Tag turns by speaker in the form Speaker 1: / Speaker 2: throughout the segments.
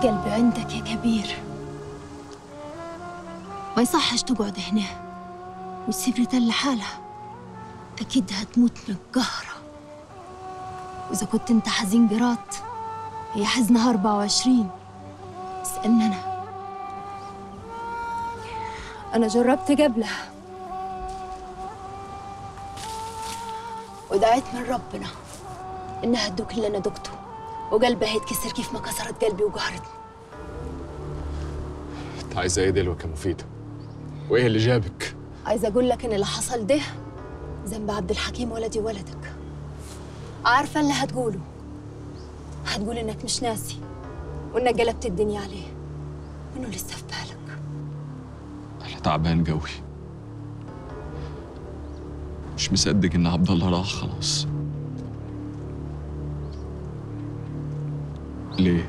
Speaker 1: قلبي عندك يا كبير ما يصحش تقعد هنا وتسيب ريتال لحالها أكيد هتموت من القهرة وإذا كنت أنت حزين قراط هي حزنها 24 اسألني أنا أنا جربت قبلها ودعيت من ربنا إنها تدوك اللي أنا دقته وقلبها يتكسر كيف ما كسرت قلبي وقهرتني
Speaker 2: انت عايزه ايه دلوقتي يا مفيده وايه اللي جابك
Speaker 1: عايزة أقول لك إن اللي حصل ده ذنب عبد الحكيم ولدي ولدك عارفة اللي هتقوله هتقول إنك مش ناسي وإنك قلبت الدنيا عليه وإنه لسه في بالك
Speaker 2: انا تعبان قوي مش مصدق ان عبد الله راح خلاص ليه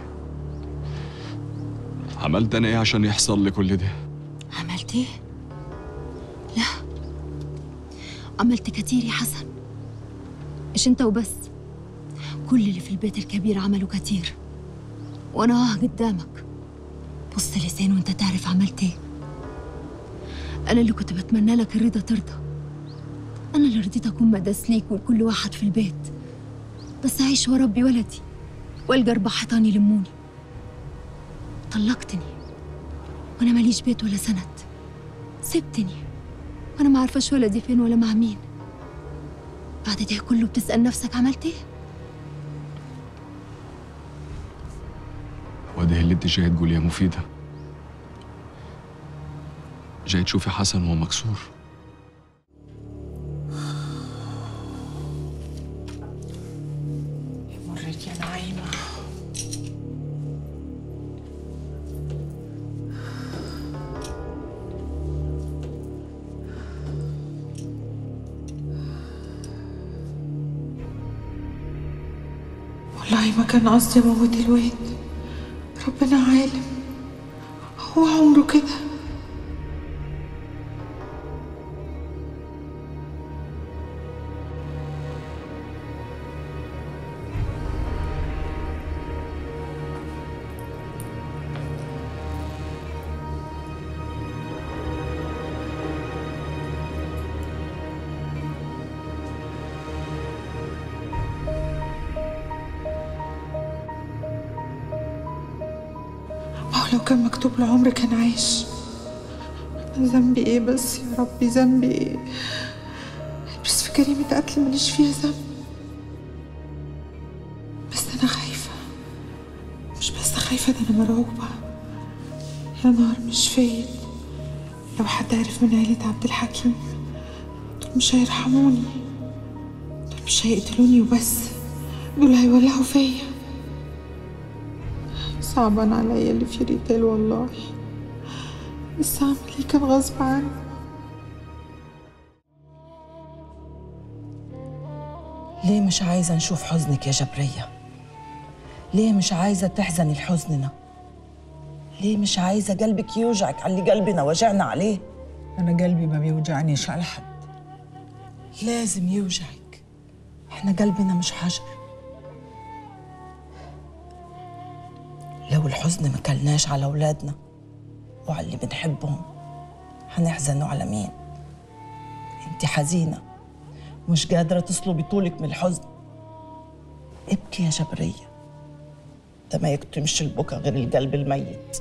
Speaker 2: عملت انا ايه عشان يحصل لي كل ده
Speaker 1: عملت إيه؟ لا عملت كتير يا حسن مش أنت وبس كل اللي في البيت الكبير عملوا كتير وأنا آه قدامك بص لسان وأنت تعرف عملت إيه أنا اللي كنت بتمنى لك الرضا ترضى أنا اللي رضيت أكون مداس ليك ولكل واحد في البيت بس أعيش وربي ولدي وألقى أربع حيطان يلموني طلقتني وأنا ماليش بيت ولا سند سبتني وأنا ما عارفاش ولدي فين ولا مع مين بعد ده كله بتسأل نفسك عملت إيه؟
Speaker 2: هو ده اللي انت جاي تقول يا مفيده جاي تشوفي حسن وهو مكسور
Speaker 3: مريت يا نعيمة والله ما كان قصدي اموت الواد ربنا عالم هو عمره كده ما هو لو كان مكتوب له عمر كان عايش ذنبي ايه بس يا ربي ذنبي ايه بس في جريمة قتل ماليش فيها ذنب بس انا خايفة مش بس خايفة ده انا مرعوبة يا نهار مش فايت لو حد عرف من عيلة عبد الحكيم دول مش هيرحموني دول مش هيقتلوني وبس دول هيولعوا فيا صعبان عليا اللي في ريتال والله بس اعمل ايه كان غصب عني
Speaker 4: ليه مش عايزة نشوف حزنك يا جبرية؟ ليه مش عايزة تحزني لحزننا؟ ليه مش عايزة قلبك يوجعك على اللي قلبنا وجعنا عليه؟
Speaker 3: انا قلبي ما بيوجعنيش على حد
Speaker 4: لازم يوجعك احنا قلبنا مش حجر لو الحزن ما كلناش على أولادنا وعلى اللي بنحبهم هنحزنوا على مين؟ انت حزينة مش قادرة تصلبي طولك من الحزن ابكي يا جبرية ده ما يكتمش البكا غير القلب الميت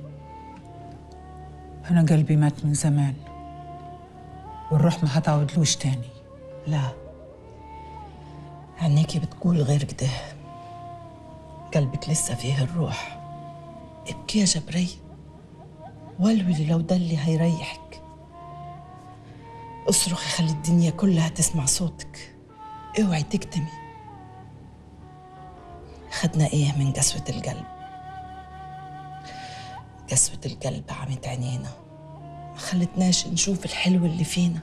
Speaker 3: انا قلبي مات من زمان والروح ما هتعودلوش تاني
Speaker 4: لا عينيكي بتقول غير كده قلبك لسه فيه الروح ابكي يا جبرية ولولي لو ده اللي هيريحك اصرخي خلي الدنيا كلها تسمع صوتك اوعي تكتمي خدنا ايه من قسوة القلب قسوة القلب عمت عينينا ما خلتناش نشوف الحلو اللي فينا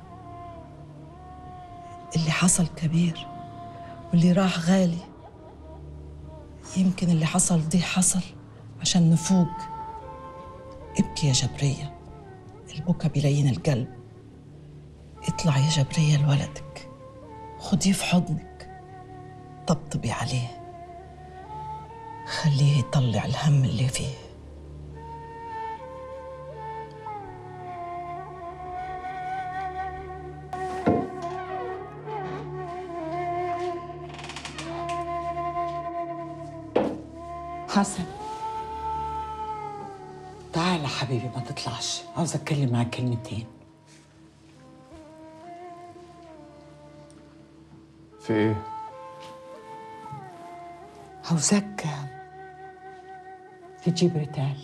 Speaker 4: اللي حصل كبير واللي راح غالي يمكن اللي حصل دي حصل عشان نفوق ابكي يا جبرية البكا بيلين القلب اطلع يا جبرية لولدك خديه في حضنك طبطبي عليه خليه يطلع الهم اللي فيه
Speaker 3: حسن تعال حبيبي ما تطلعش عاوز اتكلم معك كلمتين
Speaker 2: في ايه؟
Speaker 3: عاوزك تجيب ريتال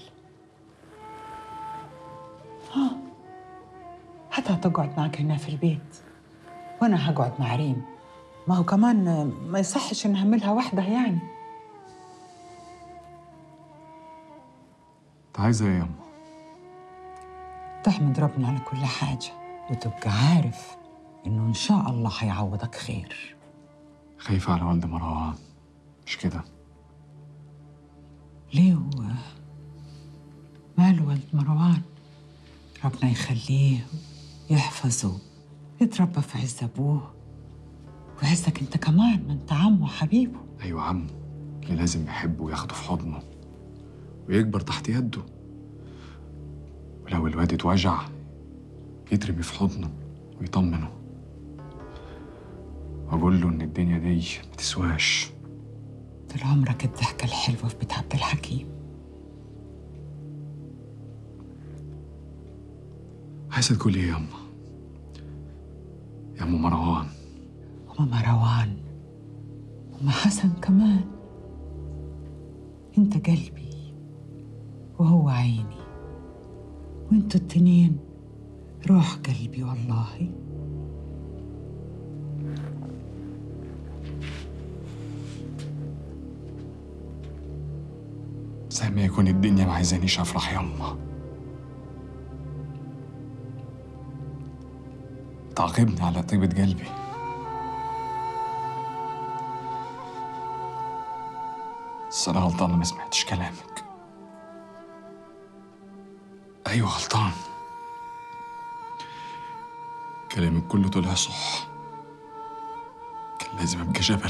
Speaker 3: ها حتى تقعد معك هنا في البيت وانا هقعد مع ريم ما هو كمان ما يصحش نهملها وحدها يعني
Speaker 2: انت عايزه ايه يا يما؟
Speaker 3: تحمد ربنا على كل حاجة وتبقى عارف إنه إن شاء الله هيعوضك خير
Speaker 2: خايفه على والد مروان مش كده؟
Speaker 3: ليه هو ماله ولد مروان ربنا يخليه يحفظه يتربى في عز أبوه ويعزك أنت كمان ما أنت عمه حبيبه
Speaker 2: ايوه عمو اللي لازم يحبه وياخده في حضنه ويكبر تحت يده ولو الواد اتوجع يترمي في حضنه ويطمنه واقول له ان الدنيا دي ما تسواش
Speaker 3: طول عمرك الضحكة الحلوة في بيت عبد الحكيم
Speaker 2: عايزه تقول ايه يا يما يا ام مروان
Speaker 3: وما مروان وما حسن كمان انت قلبي وهو عيني وانتوا التنين روح قلبي والله
Speaker 2: زي ما يكون الدنيا ما عايزانيش افرح يما تعاقبني على طيبة قلبي بس انا غلطان إني ما سمعتش كلامك ايوه غلطان كلامك كله طلع صح كان لازم ابقى جبل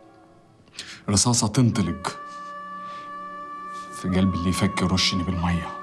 Speaker 2: رصاصة تنطلق في قلب اللي يفكر رشني بالمية